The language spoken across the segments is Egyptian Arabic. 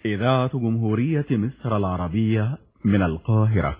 إذاعة جمهورية مصر العربية من القاهرة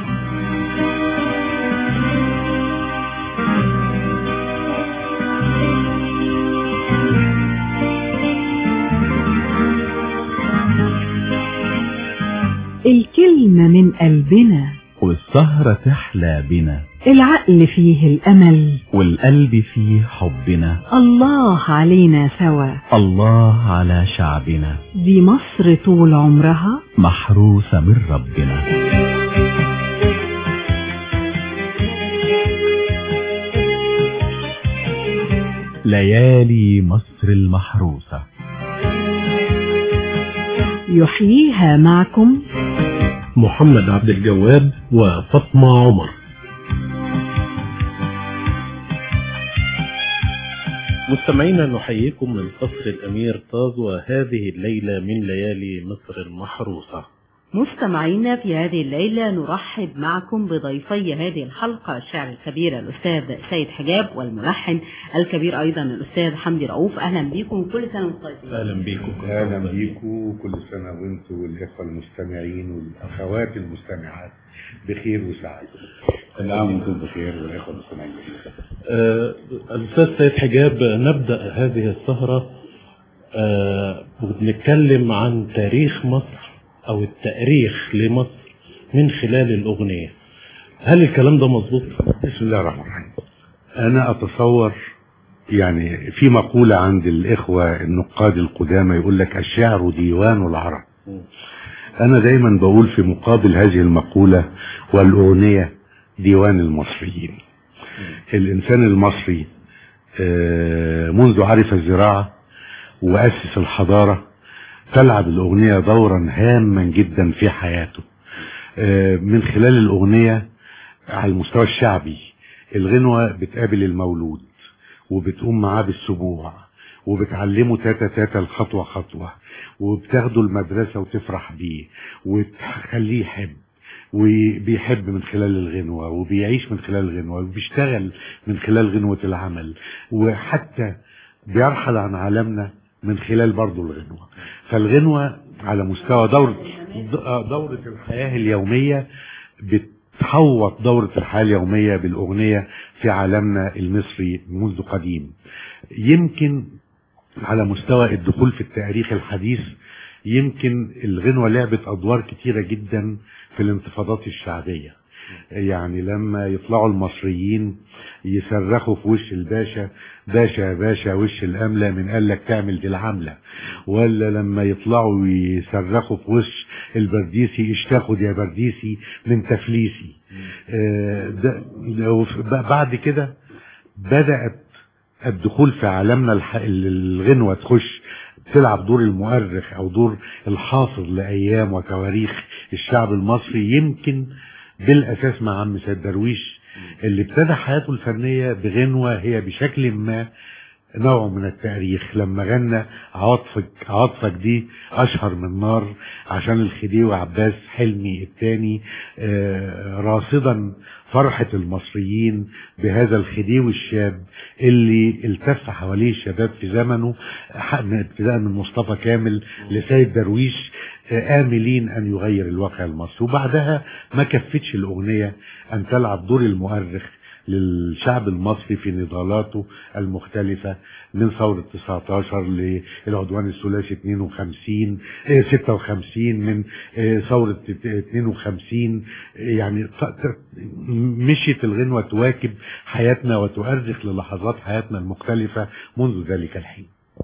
الكلمة من قلبنا والسهرة تحلى بنا العقل فيه الأمل والقلب فيه حبنا الله علينا سوا الله على شعبنا دي مصر طول عمرها محروسة من ربنا ليالي مصر المحروسة يحييها معكم محمد عبد الجواد وفاطمة عمر مستمعينا نحييكم من قصر الأمير طاز وهذه الليلة من ليالي مصر المحروسة مستمعينا في هذه الليلة نرحب معكم بضيفي هذه الحلقة الشاعر الكبير الأستاذ سيد حجاب والملحن الكبير أيضا الأستاذ حمدي رؤوف أهلا بكم كل سنة وانتم طيبين أهلا بكم اهلا بيكم كل سنه وانتم والاخوه المستمعين والاخوات المستمعات بخير وسعاده كل عام وانتم بخير والاخوه المستمعين بخير آه، الأستاذ سيد حجاب نبدأ هذه السهرة آه، وبنتكلم عن تاريخ مصر أو التاريخ لمصر من خلال الأغنية هل الكلام ده مظبوط؟ بسم الله الرحمن الرحيم انا اتصور يعني في مقوله عند الاخوه النقاد القدامى يقول لك الشعر ديوان العرب انا دايما بقول في مقابل هذه المقوله والاغنيه ديوان المصريين الانسان المصري آه، منذ عرف الزراعه واسس الحضاره تلعب الاغنيه دورا هاما جدا في حياته آه، من خلال الاغنيه على المستوى الشعبي الغنوه بتقابل المولود وبتقوم معاه بالسبوع وبتعلمه تاتا تاتا الخطوه خطوه وبتاخده المدرسه وتفرح بيه وتخليه يحب وبيحب من خلال الغنوة وبيعيش من خلال الغنوة وبيشتغل من خلال غنوة العمل وحتى بيرحل عن عالمنا من خلال برضو الغنوة فالغنوة على مستوى دورة دورة الحياة اليومية بتحوط دورة الحياة اليومية بالأغنية في عالمنا المصري منذ قديم يمكن على مستوى الدخول في التاريخ الحديث يمكن الغنوة لعبت أدوار كتيرة جدا في الانتفاضات الشعبية يعني لما يطلعوا المصريين يصرخوا في وش الباشا باشا يا باشا وش الأملة من قال لك تعمل دي العملة ولا لما يطلعوا يصرخوا في وش البرديسي ايش تاخد يا برديسي من تفليسي آه، ده ده- بعد كده بدأت الدخول في عالمنا الح... الغنوة تخش تلعب دور المؤرخ او دور الحافظ لايام وتواريخ الشعب المصري يمكن بالاساس مع عم سيد درويش اللي ابتدى حياته الفنية بغنوة هي بشكل ما نوع من التاريخ لما غنى عواطفك عواطفك دي اشهر من نار عشان الخديوي عباس حلمي الثاني راصدا فرحة المصريين بهذا الخديوي الشاب اللي التف حواليه الشباب في زمنه ح- من ابتداء من مصطفى كامل لسيد درويش آه، آملين أن يغير الواقع المصري وبعدها ما كفتش الأغنية أن تلعب دور المؤرخ للشعب المصري في نضالاته المختلفة من ثورة 19 للعدوان الثلاثي 52 آه، 56 من آه، ثورة 52 آه، يعني ط- ط- مشيت الغنوة تواكب حياتنا وتؤرخ للحظات حياتنا المختلفة منذ ذلك الحين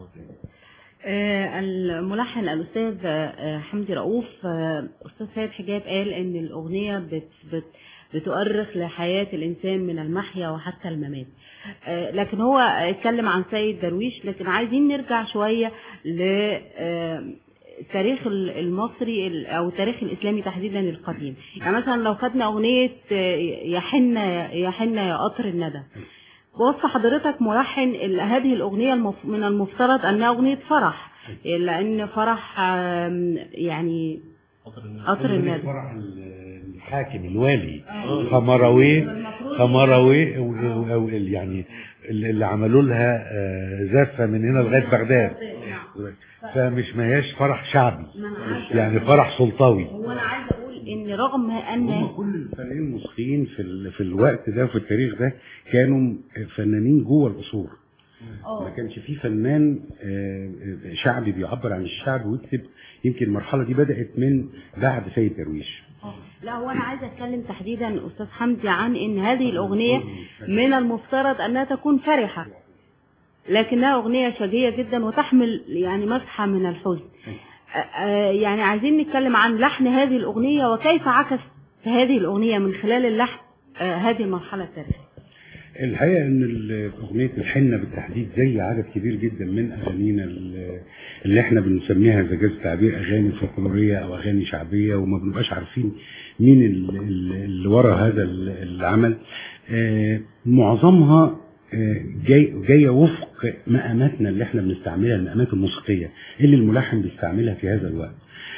آه، الملحن الأستاذ آه، حمدي رؤوف آه، أستاذ سيد حجاب قال إن الأغنية بت بت بتؤرخ لحياة الإنسان من المحيا وحتى الممات آه، لكن هو اتكلم عن سيد درويش لكن عايزين نرجع شوية ل آه، التاريخ المصري ال- او التاريخ الاسلامي تحديدا القديم يعني مثلا لو خدنا اغنيه آه، يا حنه يا حنه يا قطر الندى بوصف حضرتك ملحن ال- هذه الأغنية المف... من المفترض أنها أغنية فرح لأن فرح آم، يعني قطر الندى فرح الحاكم الوالي خمروي خمروي أو- أو يعني اللي عملوا لها آه، زفه من هنا لغايه بغداد فمش ما هياش فرح شعبي ما أنا عارفة. يعني فرح سلطوي هو انا عايزه اقول ان رغم ان هم كل الفنانين المصريين في ال... في الوقت ده وفي التاريخ ده كانوا فنانين جوه القصور ما اه كانش في فنان آه، آه، شعبي بيعبر عن الشعب ويكتب يمكن المرحله دي بدات من بعد سيد درويش آه. لا هو انا عايزه اتكلم تحديدا استاذ حمدي عن ان هذه الاغنيه من المفترض انها تكون فرحه لكنها اغنيه شجيه جدا وتحمل يعني مسحه من الحزن آه، آه، يعني عايزين نتكلم عن لحن هذه الاغنيه وكيف عكس هذه الاغنيه من خلال اللحن آه، هذه المرحله التاريخيه الحقيقه ان ال- اغنيه الحنه بالتحديد زي عدد كبير جدا من اغانينا ال- اللي احنا بنسميها اذا جاز التعبير اغاني فولكلوريه او اغاني شعبيه وما بنبقاش عارفين مين ال- ال- اللي ورا هذا ال- العمل آه، معظمها آه، جاي جايه وفق مقاماتنا اللي احنا بنستعملها المقامات الموسيقيه اللي الملحن بيستعملها في هذا الوقت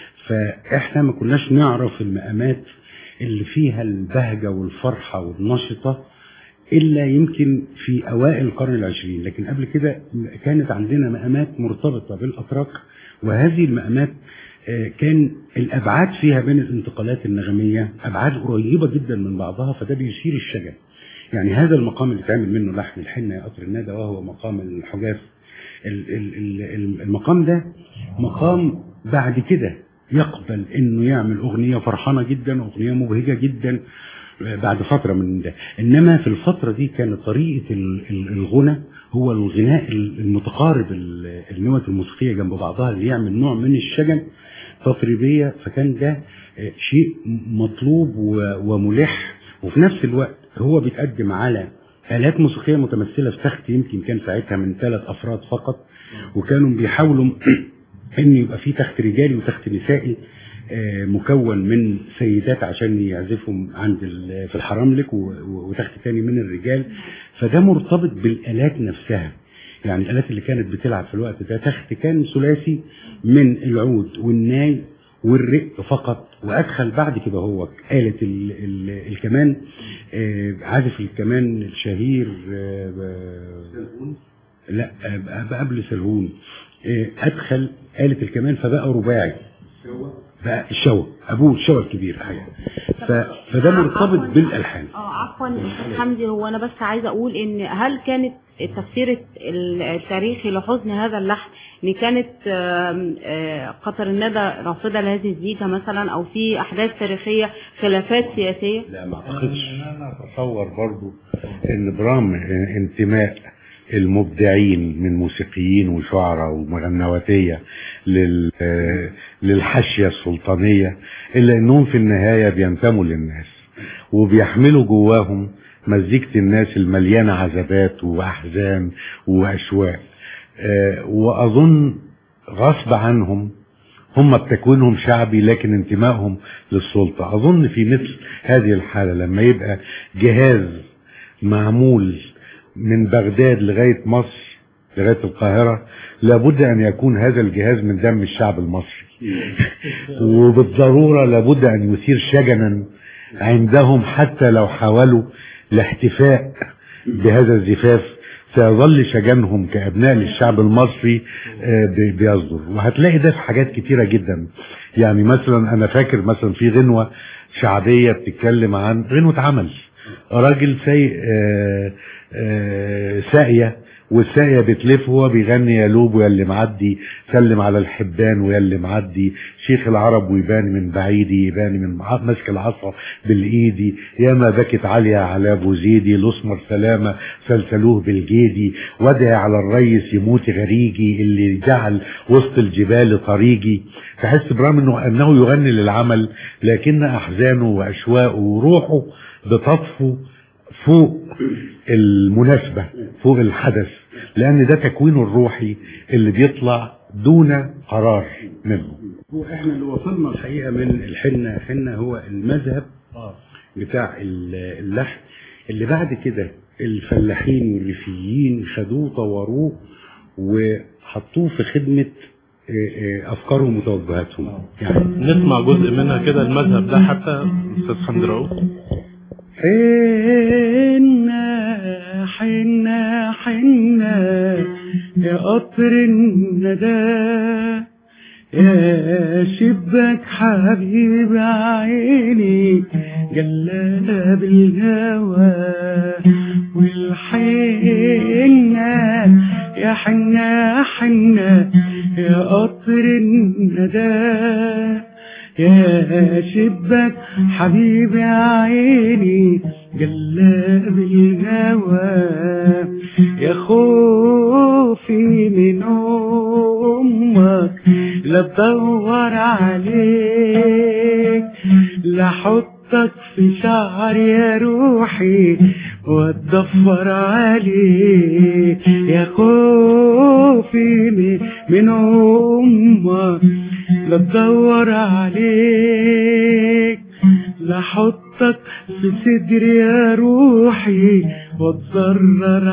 فاحنا ما كناش نعرف المقامات اللي فيها البهجه والفرحه والنشطه الا يمكن في اوائل القرن العشرين لكن قبل كده كانت عندنا مقامات مرتبطه بالاتراك وهذه المقامات آه، كان الابعاد فيها بين الانتقالات النغميه ابعاد قريبه جدا من بعضها فده بيثير الشجن يعني هذا المقام اللي اتعمل منه لحن الحنه يا قطر الندى وهو مقام الحجاز ال- ال- ال- المقام ده مقام بعد كده يقبل انه يعمل اغنيه فرحانه جدا واغنيه مبهجه جدا بعد فتره من ده انما في الفتره دي كانت طريقه ال- ال- الغنى هو الغناء المتقارب ال- النوت الموسيقيه جنب بعضها اللي يعمل نوع من الشجن تطريبيه فكان ده آه، شيء مطلوب و- وملح وفي نفس الوقت هو بيتقدم على آلات موسيقية متمثلة في تخت يمكن كان ساعتها من ثلاث أفراد فقط وكانوا بيحاولوا إن يبقى في تخت رجالي وتخت نسائي آه، مكون من سيدات عشان يعزفوا عند ال- في الحرملك و- و- وتخت تاني من الرجال فده مرتبط بالآلات نفسها يعني الآلات اللي كانت بتلعب في الوقت ده تخت كان ثلاثي من العود والناي والرق فقط وادخل بعد كده هو آلة ال ال الكمان آه، عازف الكمان الشهير آه، ب- لا آه، بقى قبل سلهون آه، ادخل آلة الكمان فبقى رباعي بقى الشوى ابوه الشوى الكبير الحقيقه ف- فده مرتبط عفواً. بالالحان اه عفوا استاذ حمدي هو انا بس عايزه اقول ان هل كانت التفسير التاريخي لحزن هذا اللحن ان كانت آم، آه، قطر الندى رافضه لهذه الزيجه مثلا او في احداث تاريخيه خلافات سياسيه لا ما اعتقدش انا اتصور برضو ان برغم انتماء المبدعين من موسيقيين وشعراء ومغنواتيه لل آه، للحاشيه السلطانيه الا انهم في النهايه بينتموا للناس وبيحملوا جواهم مزيكه الناس المليانه عذابات واحزان واشواق آه، واظن غصب عنهم هم بتكوينهم شعبي لكن انتمائهم للسلطة أظن في مثل هذه الحالة لما يبقى جهاز معمول من بغداد لغاية مصر لغاية القاهرة لابد أن يكون هذا الجهاز من دم الشعب المصري وبالضرورة لابد أن يثير شجنا عندهم حتى لو حاولوا الاحتفاء بهذا الزفاف سيظل شجنهم كأبناء للشعب المصري آه، بي- بيصدر وهتلاقي ده في حاجات كتيرة جدا يعني مثلا أنا فاكر مثلا في غنوة شعبية بتتكلم عن غنوة عمل راجل سايق آه، آه، ساقية والساقية بتلف وهو بيغني يا لوب ويا اللي معدي سلم على الحبان ويا اللي معدي شيخ العرب ويبان من بعيدي يبان من مع- ماسك العصا بالايدي يا ما بكت عالية على ابو زيدي الاسمر سلامة سلسلوه بالجيدي وادعي على الريس يموت غريجي اللي جعل وسط الجبال طريقي تحس برغم انه انه يغني للعمل لكن احزانه واشواقه وروحه بتطفو فوق المناسبة فوق الحدث لأن ده تكوينه الروحي اللي بيطلع دون قرار منه هو احنا اللي وصلنا الحقيقة من الحنة حنة هو المذهب بتاع ال- اللحن اللي بعد كده الفلاحين والريفيين خدوه طوروه وحطوه في خدمة آه، آه، أفكارهم وتوجهاتهم يعني نسمع جزء منها كده المذهب ده حتى استاذ حمدي رؤوف حنة حنة حنة يا قطر الندى يا شبك حبيب عيني جلاب الهوى والحنة يا حنة حنة يا قطر الندى يا شبك حبيب عيني جلاب الهوى يا خوفي من امك لا تدور عليك لا حطك في شعر يا روحي واتضفر عليك يا خوفي من- من امك لا تدور عليك لا حطك في صدري يا روحي واتضرر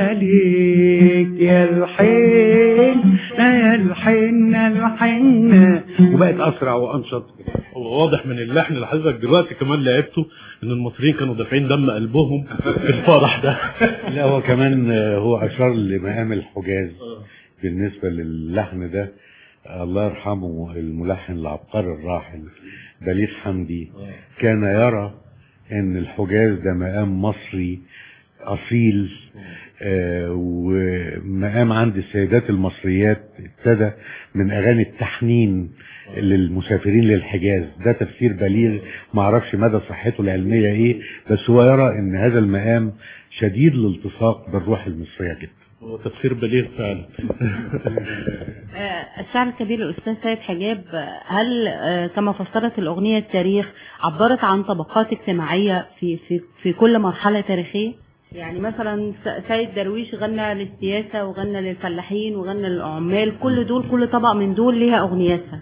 عليك يا الحين يا الحين الحين وبقت اسرع وانشط هو واضح من اللحن اللي حضرتك دلوقتي كمان لعبته ان المصريين كانوا دافعين دم قلبهم في الفرح ده لا هو كمان آه، هو اشار لمقام الحجاز بالنسبه للحن ده الله يرحمه الملحن العبقري الراحل بليغ حمدي كان يرى ان الحجاز ده مقام مصري اصيل آه، ومقام عند السيدات المصريات ابتدى من اغاني التحنين للمسافرين للحجاز ده تفسير بليغ ما اعرفش مدى صحته العلميه ايه بس هو يرى ان هذا المقام شديد الالتصاق بالروح المصريه جدا هو تفسير بليغ فعلا آه، الشاعر الكبير الأستاذ سيد حجاب آه، هل آه، كما فسرت الأغنية التاريخ عبرت عن طبقات اجتماعية في في في كل مرحلة تاريخية؟ يعني مثلا س- سيد درويش غنى للسياسة وغنى للفلاحين وغنى للعمال كل دول كل طبقة من دول ليها أغنياتها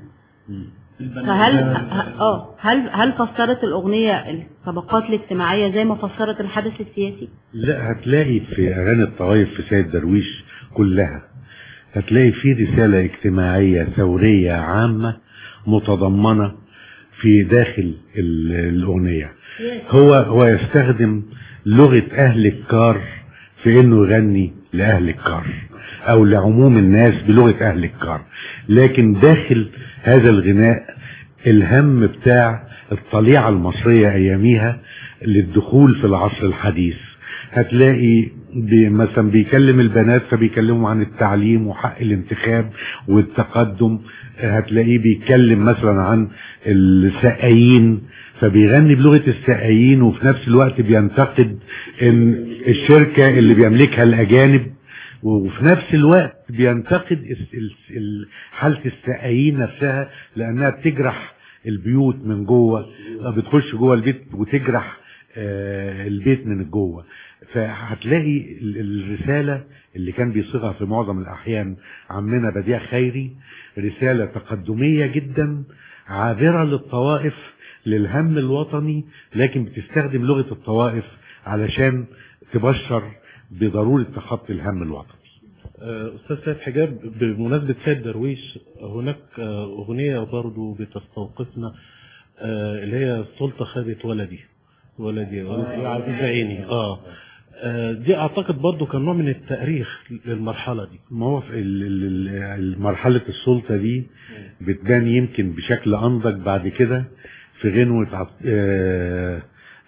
فهل ه- اه هل هل فسرت الأغنية الطبقات الاجتماعية زي ما فسرت الحدث السياسي؟ لا هتلاقي في اغاني الطوائف في سيد درويش كلها هتلاقي في رساله اجتماعيه ثوريه عامه متضمنه في داخل ال- الاغنيه هو هو يستخدم لغه اهل الكار في انه يغني لاهل الكار او لعموم الناس بلغه اهل الكار لكن داخل هذا الغناء الهم بتاع الطليعه المصريه اياميها للدخول في العصر الحديث هتلاقي بي مثلا بيكلم البنات فبيكلموا عن التعليم وحق الانتخاب والتقدم هتلاقيه بيتكلم مثلا عن السقايين فبيغني بلغة السقايين وفي نفس الوقت بينتقد ان الشركة اللي بيملكها الاجانب وفي نفس الوقت بينتقد الس- ال- ال- حالة السقايين نفسها لانها بتجرح البيوت من جوه بتخش جوه البيت وتجرح آه، البيت من جوه فهتلاقي ال- الرسالة اللي كان بيصيغها في معظم الأحيان عمنا بديع خيري رسالة تقدمية جدا عابرة للطوائف للهم الوطني لكن بتستخدم لغة الطوائف علشان تبشر بضرورة تخطي الهم الوطني آه، استاذ سيد حجاب بمناسبه سيد درويش هناك آه، اغنيه برضو بتستوقفنا آه، اللي هي السلطه خابت ولدي ولدي ولدي عزيز عيني اه آه، دي اعتقد برضو كان نوع من التاريخ للمرحله دي ما هو في ال- ال- ال- مرحلة السلطة دي بتبان يمكن بشكل أنضج بعد كده في غنوة عط... آه...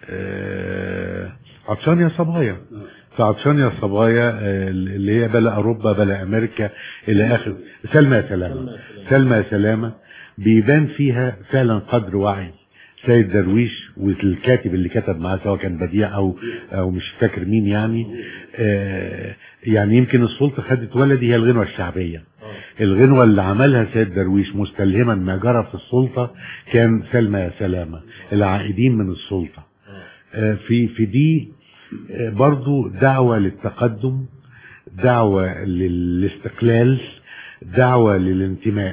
آه... عطشان يا صبايا في عطشان يا صبايا آه، اللي هي بلا أوروبا بلا أمريكا إلى آخر سلمى يا سلامة سلمى يا سلامة بيبان فيها فعلا قدر وعي سيد درويش والكاتب اللي كتب معاه سواء كان بديع او او مش فاكر مين يعني آه يعني يمكن السلطه خدت ولدي هي الغنوه الشعبيه الغنوه اللي عملها سيد درويش مستلهما ما جرى في السلطه كان سلمى يا سلامه العائدين من السلطه آه في في دي آه برضو دعوه للتقدم دعوه للاستقلال دعوه للانتماء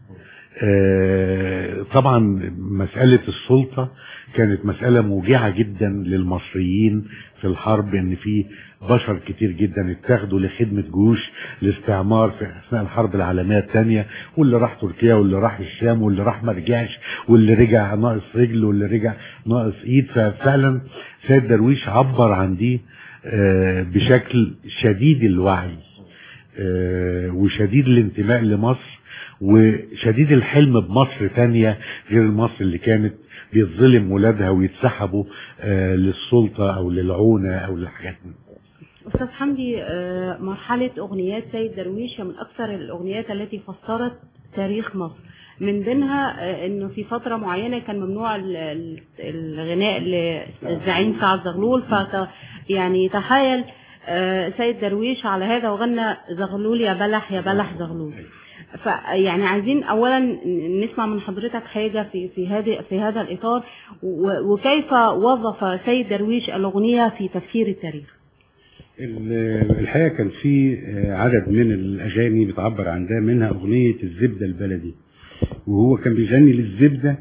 آه، طبعا مسألة السلطة كانت مسألة موجعة جدا للمصريين في الحرب ان في بشر كتير جدا اتاخدوا لخدمة جيوش الاستعمار في اثناء الحرب العالمية الثانية واللي راح تركيا واللي راح الشام واللي راح ما رجعش واللي رجع ناقص رجل واللي رجع ناقص ايد ففعلا سيد درويش عبر عن دي آه، بشكل شديد الوعي آه، وشديد الانتماء لمصر وشديد الحلم بمصر تانية غير مصر اللي كانت بيتظلم ولادها ويتسحبوا آه، للسلطة او للعونة او للحاجات دي. أستاذ حمدي آه، مرحلة أغنيات سيد درويش هي من أكثر الأغنيات التي فسرت تاريخ مصر من بينها آه، انه في فتره معينه كان ممنوع ال- ال- الغناء للزعيم سعد زغلول ف يعني تخيل آه، سيد درويش على هذا وغنى زغلول يا بلح يا بلح زغلول فيعني عايزين اولا نسمع من حضرتك حاجه في في هذه في هذا الاطار و- وكيف وظف سيد درويش الاغنيه في تفسير التاريخ ال- الحقيقه كان في آه، عدد من الاغاني بتعبر عن ده منها اغنيه الزبده البلدي وهو كان بيغني للزبده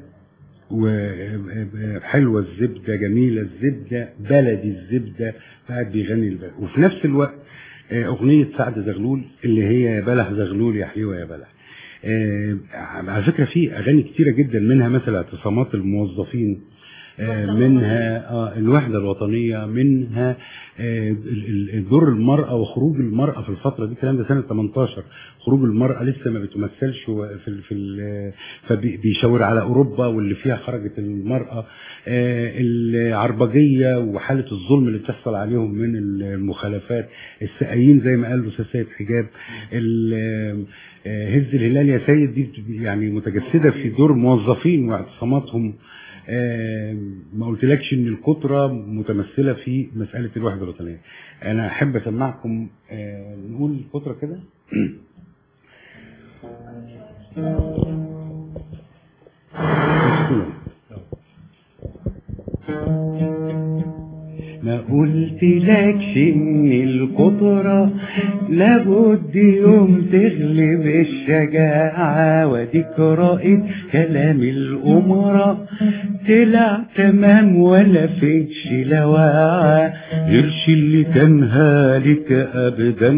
وحلوه الزبده جميله الزبده بلدي الزبده قاعد بيغني البلد وفي نفس الوقت آه، اغنيه سعد زغلول اللي هي يا بلح زغلول يا حليوه يا بلح آه، على فكره في اغاني كتيره جدا منها مثلا اعتصامات الموظفين آه، منها آه، الوحده الوطنيه منها آه، ال- ال- دور المراه وخروج المراه في الفتره دي الكلام ده سنه 18 خروج المراه لسه ما بتمثلش و- في ال- في ال- فبيشاور على اوروبا واللي فيها خرجت المراه آه، العربجيه وحاله الظلم اللي بتحصل عليهم من المخالفات السقايين زي ما قال الاستاذ سيد حجاب ال- آه، هز الهلال يا سيد دي بت- يعني متجسده في دور موظفين واعتصاماتهم آه، ما قلتلكش ان الكترة متمثلة في مسألة الوحدة الوطنية انا احب اسمعكم آه، نقول الكترة كده ما قلتلكش ان القدرة لابد يوم تغلب الشجاعة وديك رأيت كلام الأمراء طلع تمام ولا فيكش لواعة غيرش اللي كان هالك أبدا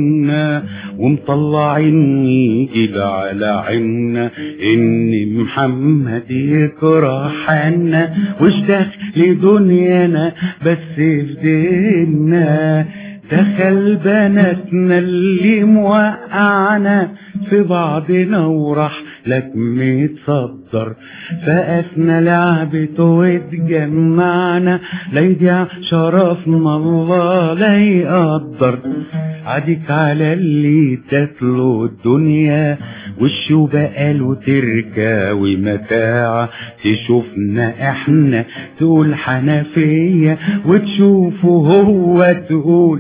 ومطلعيني كده على عنا إن محمد يكره حنا وش دخل دنيانا بس في ديننا دخل بناتنا اللي موقعنا في بعضنا وراح لك متصدر فقفنا لعبته واتجمعنا لا يضيع شرفنا الله لا يقدر عديك على اللي تتلو الدنيا وشه بقاله تركة ومتاع تشوفنا احنا تقول حنفية وتشوفه هو تقول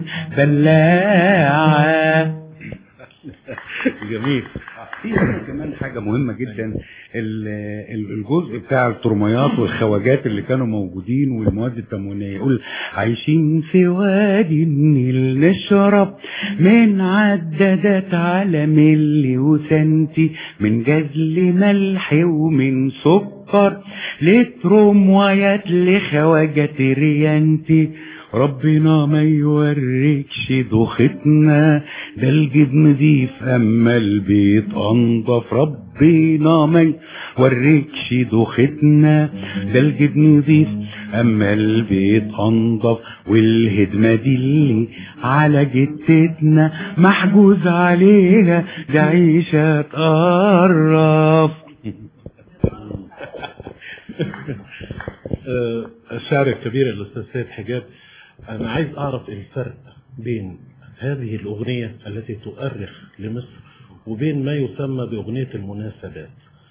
بلاعة جميل في كمان حاجة مهمة جدا ال- ال- الجزء بتاع الترميات والخواجات اللي كانوا موجودين والمواد التموينية يقول عايشين في وادي النيل نشرب من عدادات على ملي وسنتي من جزل ملح ومن سكر لترم ويات لخواجات ريانتي ربنا ما يوريكش دوختنا ده الجيب نضيف اما البيت انضف ربنا ما يوريكش دوختنا ده الجيب نضيف اما البيت انضف والهدمة دي اللي على جتتنا محجوز عليها ده عيشة تقرف آه، الشاعر الكبير الأستاذ سيد حجاب أنا عايز أعرف الفرق بين هذه الأغنية التي تؤرخ لمصر وبين ما يسمى بأغنية المناسبات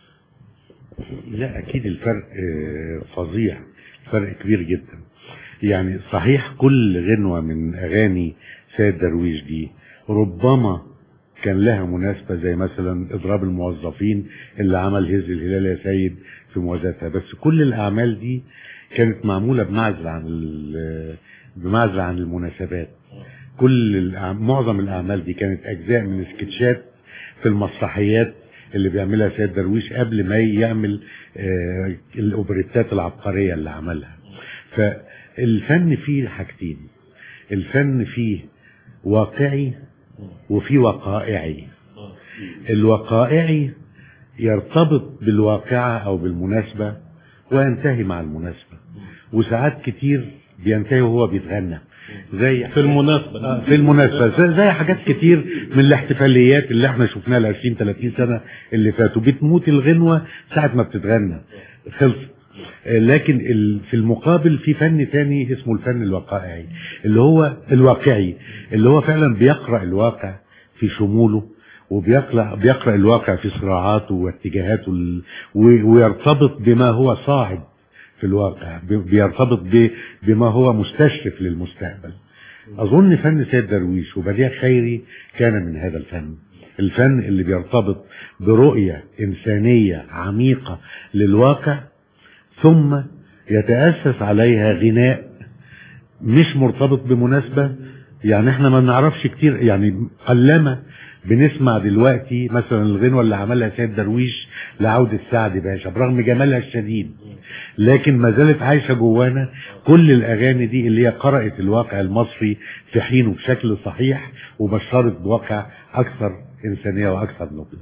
لا اكيد الفرق آه، فظيع فرق كبير جدا يعني صحيح كل غنوة من اغاني سيد درويش دي ربما كان لها مناسبة زي مثلا اضراب الموظفين اللي عمل هز الهلال يا سيد في موازاتها بس كل الاعمال دي كانت معمولة بمعزل عن ال- بمعزل عن المناسبات كل الأع- معظم الاعمال دي كانت اجزاء من سكتشات في المسرحيات اللي بيعملها سيد درويش قبل ما يعمل آه، الاوبريتات العبقريه اللي عملها فالفن فيه حاجتين الفن فيه واقعي وفيه وقائعي الوقائعي يرتبط بالواقعة او بالمناسبة وينتهي مع المناسبة وساعات كتير بينتهي وهو بيتغنى زي في المناسبة آه، في المناسبة زي, زي حاجات كتير من الاحتفاليات اللي احنا شفناها ال 20 30 سنة اللي فاتوا بتموت الغنوة ساعة ما بتتغنى خلص آه، لكن ال- في المقابل في فن تاني اسمه الفن الواقعي اللي هو الواقعي اللي هو فعلا بيقرأ الواقع في شموله وبيقرأ بيقرأ الواقع في صراعاته واتجاهاته ال- و- ويرتبط بما هو صاعد في الواقع بي- بيرتبط ب- بما هو مستشرف للمستقبل أظن فن سيد درويش وبديع خيري كان من هذا الفن الفن اللي بيرتبط برؤية إنسانية عميقة للواقع ثم يتأسس عليها غناء مش مرتبط بمناسبة يعني احنا ما نعرفش كتير يعني قلما بنسمع دلوقتي مثلا الغنوة اللي عملها سيد درويش لعودة سعد باشا برغم جمالها الشديد لكن ما زالت عايشة جوانا كل الأغاني دي اللي هي قرأت الواقع المصري في حينه بشكل صحيح وبشرت بواقع أكثر إنسانية وأكثر نضج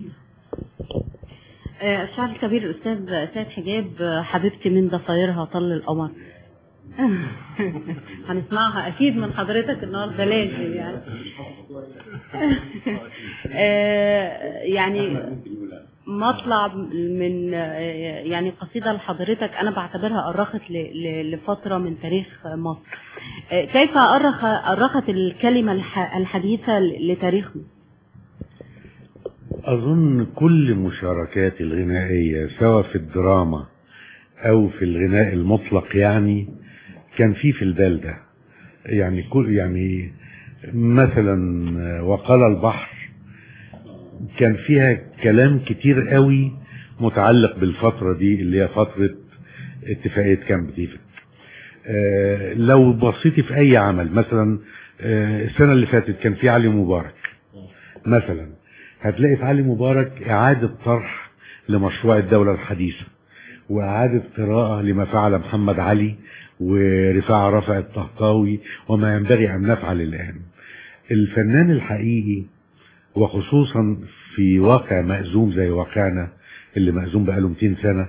آه، الشاعر الكبير الأستاذ سيد حجاب آه، حبيبتي من ضفايرها طل القمر هنسمعها أكيد من حضرتك النهارده لازم يعني آه، يعني مطلع من آه، يعني قصيدة لحضرتك أنا بعتبرها أرخت ل- ل- لفترة من تاريخ مصر آه، كيف أرخ أرخت الكلمة الح- الحديثة ل- لتاريخ مصر؟ أظن كل المشاركات الغنائية سواء في الدراما أو في الغناء المطلق يعني كان في في البال ده يعني كل يعني مثلا وقال البحر كان فيها كلام كتير قوي متعلق بالفترة دي اللي هي فترة اتفاقية كامب ديفيد آه، لو بصيتي في أي عمل مثلا آه، السنة اللي فاتت كان في علي مبارك مثلا هتلاقي في علي مبارك إعادة طرح لمشروع الدولة الحديثة وإعادة قراءة لما فعل محمد علي ورفاعة رفع الطهطاوي وما ينبغي أن نفعل الآن الفنان الحقيقي وخصوصا في واقع مأزوم زي واقعنا اللي مأزوم بقاله 200 سنة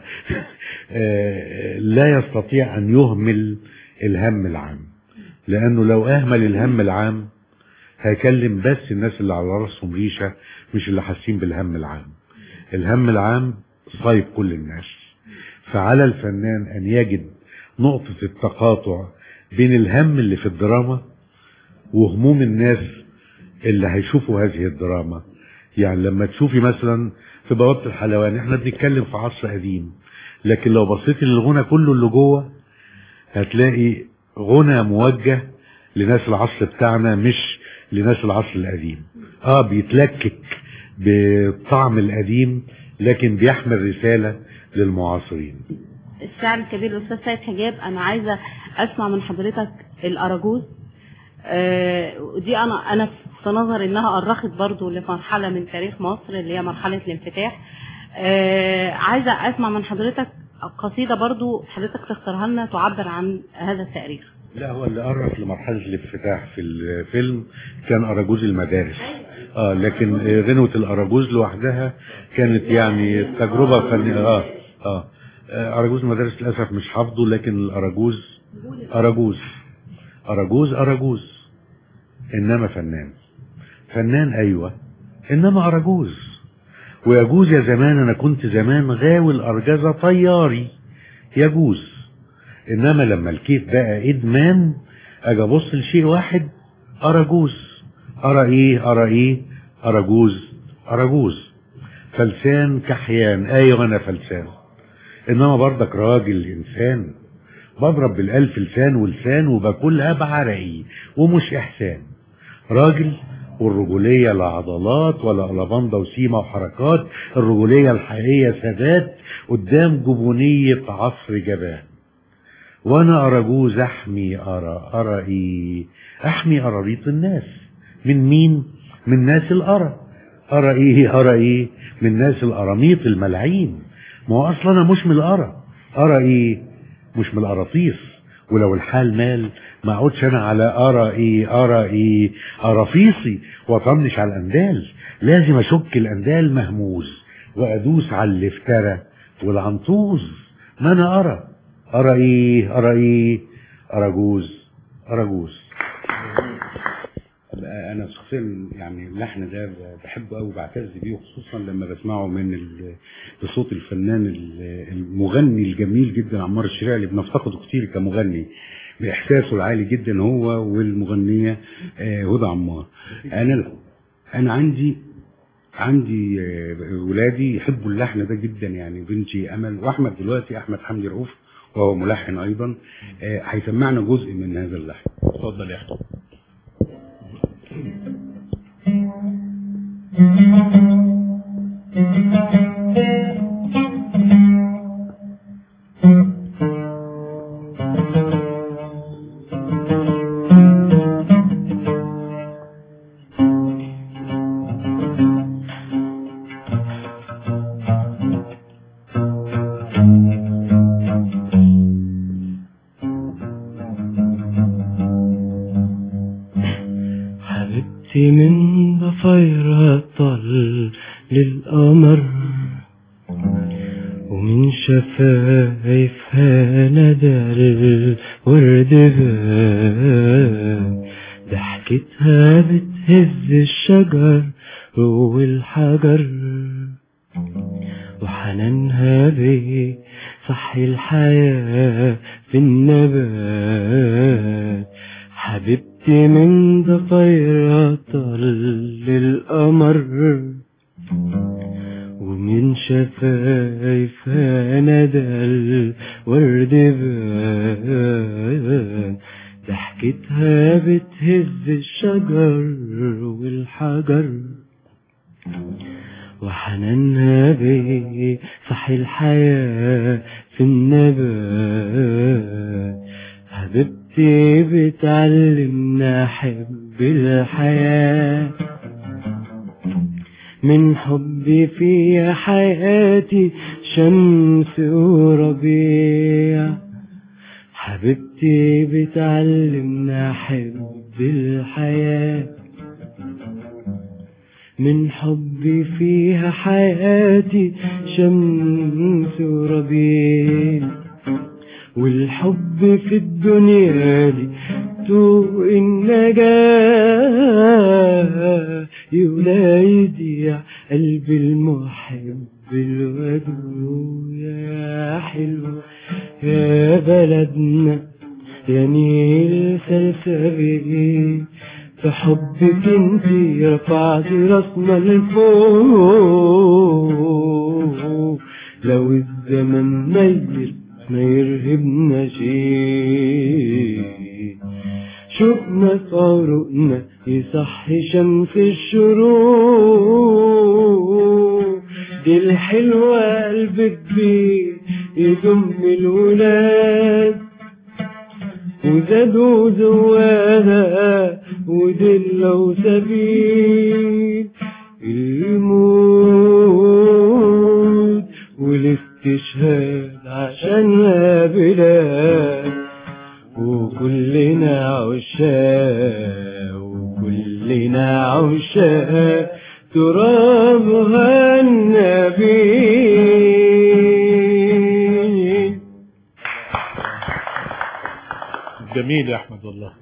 آه، لا يستطيع أن يهمل الهم العام لأنه لو أهمل الهم العام هيكلم بس الناس اللي على راسهم ريشة مش اللي حاسين بالهم العام الهم العام صايب كل الناس فعلى الفنان أن يجد نقطة التقاطع بين الهم اللي في الدراما وهموم الناس اللي هيشوفوا هذه الدراما يعني لما تشوفي مثلا في بوابة الحلوان احنا بنتكلم في عصر قديم لكن لو بصيتي للغنى كله اللي جوه هتلاقي غنى موجه لناس العصر بتاعنا مش لناس العصر القديم اه بيتلكك بالطعم القديم لكن بيحمل رسالة للمعاصرين الشاعر الكبير الأستاذ سيد حجاب أنا عايزة أسمع من حضرتك الأراجوز آه، ودي أنا أنا في نظري إنها أرخت برضو لمرحلة من تاريخ مصر اللي هي مرحلة الانفتاح آه، عايزة أسمع من حضرتك قصيدة برضو حضرتك تختارها لنا تعبر عن هذا التاريخ لا هو اللي قرب لمرحلة الانفتاح في الفيلم كان أراجوز المدارس اه لكن آه، غنوة الأراجوز لوحدها كانت يعني تجربة فنية اه اه آه، أراجوز المدارس للأسف مش حافظه لكن الأراجوز أراجوز أراجوز أراجوز إنما فنان فنان أيوة إنما أراجوز ويجوز يا زمان أنا كنت زمان غاوي الأرجزة طياري يجوز انما لما الكيف بقى ادمان اجي ابص لشيء واحد اراجوز ارى ايه ارى ايه اراجوز اراجوز فلسان كحيان ايوه انا فلسان انما برضك راجل انسان بضرب بالالف لسان ولسان وباكلها بعرقي ومش احسان راجل والرجولية لا عضلات ولا لبنده وسيمة وحركات الرجولية الحقيقية ثبات قدام جبونية عصر جبان وانا ارجوز احمي ارى ارى ايه احمي اراريط الناس من مين من ناس الارى ارى ايه ارى ايه من ناس الاراميط الملعين ما هو اصلا انا مش من الارى ارى ايه مش من القراطيس ولو الحال مال ما اقعدش انا على ارى ايه ارى ايه ارافيصي واطنش على الاندال لازم اشك الاندال مهموز وادوس على اللي افترى والعنطوز ما انا ارى ارى ايه ارى ايه ارى جوز أراجوز انا شخصيا يعني اللحن ده بحبه قوي وبعتز بيه خصوصا لما بسمعه من ال- بصوت الفنان ال- المغني الجميل جدا عمار الشريعي اللي بنفتقده كتير كمغني باحساسه العالي جدا هو والمغنيه آه، هدى عمار انا انا عندي عندي آه، ولادي يحبوا اللحن ده جدا يعني بنتي امل واحمد دلوقتي احمد حمدي رؤوف وهو ملحن ايضا آه، هيسمعنا جزء من هذا اللحن اتفضل يا احمد حبيبتي من ضفيرها طل للقمر ومن شفايفها ندى الورد بان ضحكتها بتهز الشجر والحجر وحنانها بيصحي الحياة في النبات حبيبتي من ضفيرها طل للقمر ومن شفايفها ندى الورد بان ضحكتها بتهز الشجر والحجر وحنانها بيصحي الحياة في النبات حبيبتي بتعلمنا أحب الحياة من حبي في حياتي شمس وربيع حبيبتي بتعلمنا أحب الحياة من حبي فيها حياتي شمس وربيع والحب في الدنيا دي طوق النجاة يولا يضيع قلبي المحب الودود يا حلوة يا بلدنا يا نيل سلسبيل في حبك انتي رفعت راسنا لفوق لو الزمن ميل ما يرهبنا شيء شوقنا في عروقنا يصحي شمس الشروق دي الحلوة قلب كبير يضم الولاد وزادوا زواها ودلة وسبيل الموت والاستشهاد عشانها بلاد وكلنا عشاق وكلنا عشاق ترابها النبي جميل يا احمد والله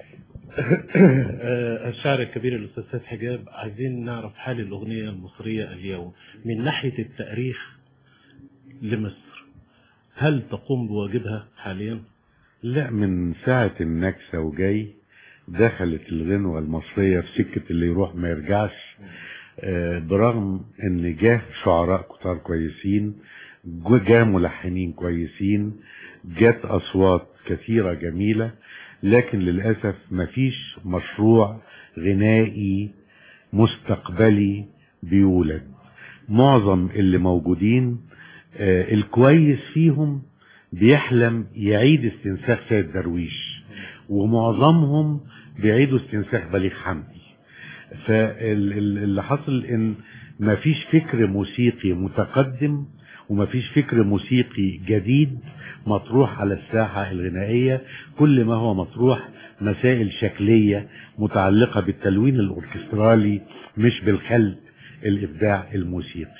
آه، الشاعر الكبير الاستاذ سيد حجاب عايزين نعرف حال الاغنيه المصريه اليوم من ناحيه التاريخ لمصر هل تقوم بواجبها حاليا؟ لا من ساعة النكسة وجاي دخلت الغنوة المصرية في سكة اللي يروح ما يرجعش آه، برغم ان جاه شعراء كتار كويسين جو- جاه ملحنين كويسين جات اصوات كثيرة جميلة لكن للأسف مفيش مشروع غنائي مستقبلي بيولد معظم اللي موجودين آه، الكويس فيهم بيحلم يعيد استنساخ سيد درويش ومعظمهم بيعيدوا استنساخ بليغ حمدي فاللي حصل ان مفيش فكر موسيقي متقدم ومفيش فكر موسيقي جديد مطروح على الساحة الغنائية كل ما هو مطروح مسائل شكلية متعلقة بالتلوين الأوركسترالي مش بالخلق الإبداع الموسيقي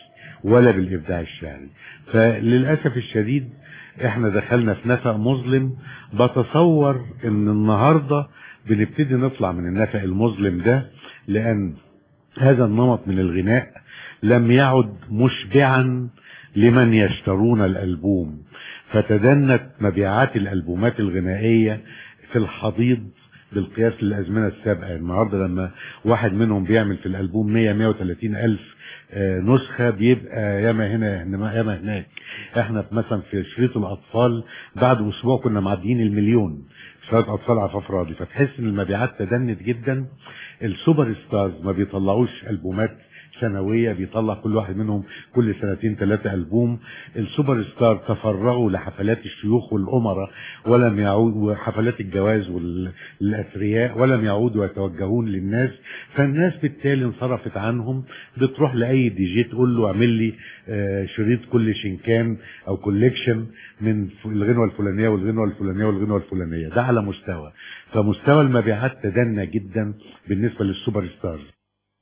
ولا بالابداع الشعري فللاسف الشديد احنا دخلنا في نفق مظلم بتصور ان النهارده بنبتدي نطلع من النفق المظلم ده لان هذا النمط من الغناء لم يعد مشبعا لمن يشترون الألبوم فتدنت مبيعات الألبومات الغنائية في الحضيض بالقياس للأزمنة السابقة النهاردة لما واحد منهم بيعمل في الألبوم 100 130 ألف آه، نسخة بيبقى ياما هنا ياما هناك احنا مثلا في شريط الأطفال بعد أسبوع كنا معديين المليون شوية أطفال عفاف راضي فتحس إن المبيعات تدنت جدا السوبر ستارز ما بيطلعوش ألبومات سنوية بيطلع كل واحد منهم كل سنتين ثلاثة ألبوم السوبر ستار تفرغوا لحفلات الشيوخ والأمراء ولم يعودوا وحفلات الجواز والأثرياء ولم يعودوا يتوجهون للناس فالناس بالتالي انصرفت عنهم بتروح لأي دي جي تقول له اعمل لي آه، شريط كل شنكان أو كوليكشن من ف- الغنوة الفلانية والغنوة الفلانية والغنوة الفلانية ده على مستوى فمستوى المبيعات تدنى جدا بالنسبة للسوبر ستارز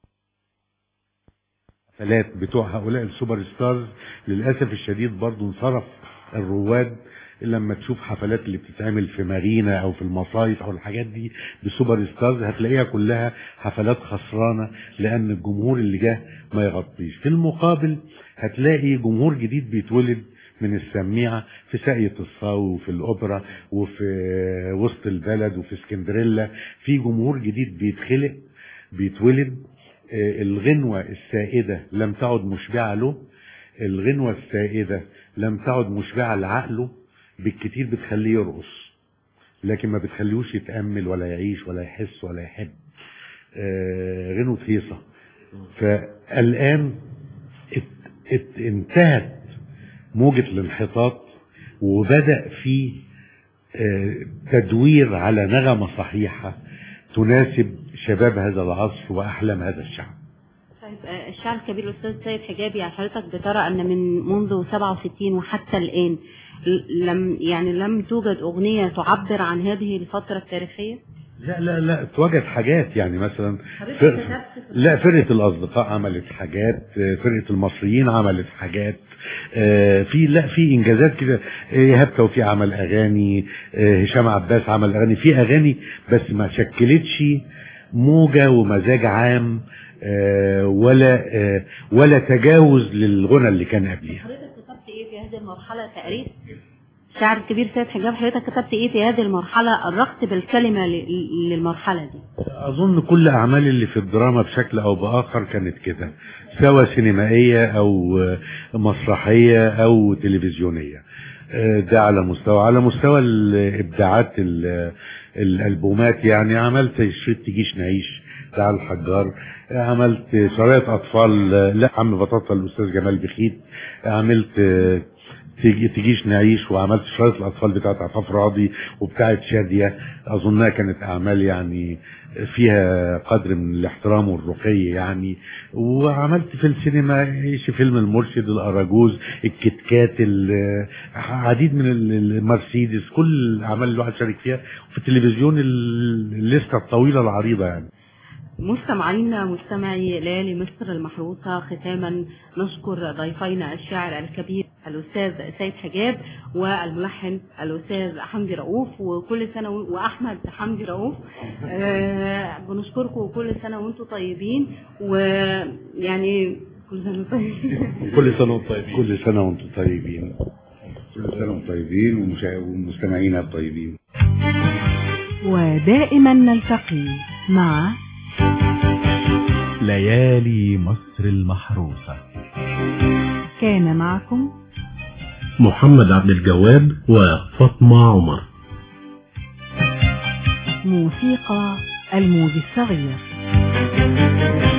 حفلات بتوع هؤلاء السوبر ستارز للاسف الشديد برضو انصرف الرواد لما تشوف حفلات اللي بتتعمل في مارينا او في المصايف او الحاجات دي بسوبر ستارز هتلاقيها كلها حفلات خسرانه لان الجمهور اللي جه ما يغطيش في المقابل هتلاقي جمهور جديد بيتولد من السميعة في ساقية الصاو وفي الأوبرا وفي وسط البلد وفي اسكندريلا في جمهور جديد بيتخلق بيتولد آه، الغنوة السائدة لم تعد مشبعة له الغنوة السائدة لم تعد مشبعة لعقله بالكتير بتخليه يرقص لكن ما بتخليهوش يتأمل ولا يعيش ولا يحس ولا يحب آه، غنوة هيصة فالآن ات- ات- انتهت موجة الانحطاط وبدأ في آه، تدوير على نغمة صحيحة تناسب شباب هذا العصر وأحلام هذا الشعب طيب آه، الشاعر الكبير الاستاذ سيد حجابي يعني حضرتك بترى ان من منذ 67 وحتى الان ل- لم يعني لم توجد اغنيه تعبر عن هذه الفتره التاريخيه لا لا لا اتوجد حاجات يعني مثلا حضرتك فر... كتبت في لا فرقة الأصدقاء عملت حاجات آه، فرقة المصريين عملت حاجات آه، في لا في إنجازات كده آه، إيهاب توفيق عمل أغاني آه، هشام عباس عمل أغاني في أغاني بس ما شكلتش موجة ومزاج عام آه، ولا آه، ولا تجاوز للغنى اللي كان قبليها حضرتك كتبت ايه في هذه المرحله تقريبا الشاعر الكبير سيد حجاب حضرتك كتبت ايه في هذه المرحله الرقت بالكلمه ل- للمرحله دي أظن كل أعمال اللي في الدراما بشكل أو بآخر كانت كده سواء سينمائية أو آه، مسرحية أو تلفزيونية آه، ده على مستوى على مستوى الإبداعات ال- الألبومات يعني عملت شريط تجيش نعيش ده على الحجار آه، عملت شرايط أطفال آه، لا عم بطاطا الأستاذ جمال بخيت عملت آه، تيجي تجيش نعيش وعملت شرايط الاطفال بتاعت عفاف راضي وبتاعت شاديه اظنها كانت اعمال يعني فيها قدر من الاحترام والرقي يعني وعملت في السينما ايش فيلم المرشد الاراجوز الكتكات ال- عديد من ال- المرسيدس كل الاعمال اللي الواحد شارك فيها وفي التلفزيون ال- الليسته الطويله العريضه يعني مستمعينا مستمعي ليالي مصر المحروسة ختاما نشكر ضيفينا الشاعر الكبير الأستاذ سيد حجاب والملحن الأستاذ حمدي رؤوف وكل سنة و... وأحمد حمدي رؤوف آه بنشكركم كل سنة وأنتم طيبين ويعني كل سنة وأنتم طيبين كل سنة وانتم طيبين كل سنه وانتم طيبين كل سنة وانتم طيبين ومشا- ومستمعينا طيبين ودائما نلتقي مع ليالي مصر المحروسة كان معكم محمد عبد الجواد وفاطمة عمر موسيقى الموج الصغير